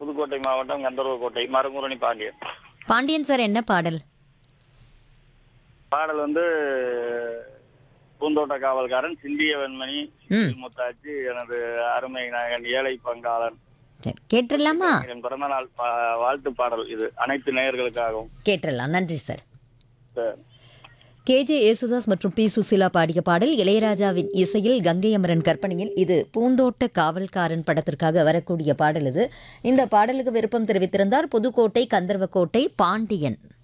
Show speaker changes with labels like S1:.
S1: புதுக்கோட்டை மாவட்டம் கந்தர்வக்கோட்டை மரங்குரணி பாண்டியன்
S2: பாண்டியன் சார் என்ன பாடல்
S1: பாடல் வந்து பூந்தோட்ட காவல்காரன் சிந்திய வெண்மணி
S2: ம்
S1: முத்தாச்சி எனது அருமை நாயகன் ஏழை பங்காளன்
S2: சரி கேட்டுடலாமா
S1: என் பிறந்தநாள் பா- வாழ்த்து பாடல் இது அனைத்து நேயர்களுக்காகவும்
S2: கேட்டுடலாம் நன்றி சார்
S1: சார்
S2: கேஜே யேசுதாஸ் மற்றும் பி சுசீலா பாடிய பாடல் இளையராஜாவின் இசையில் கங்கை அமரன் கற்பனையில் இது பூந்தோட்ட காவல்காரன் படத்திற்காக வரக்கூடிய பாடல் இது இந்த பாடலுக்கு விருப்பம் தெரிவித்திருந்தார் புதுக்கோட்டை கந்தர்வக்கோட்டை பாண்டியன்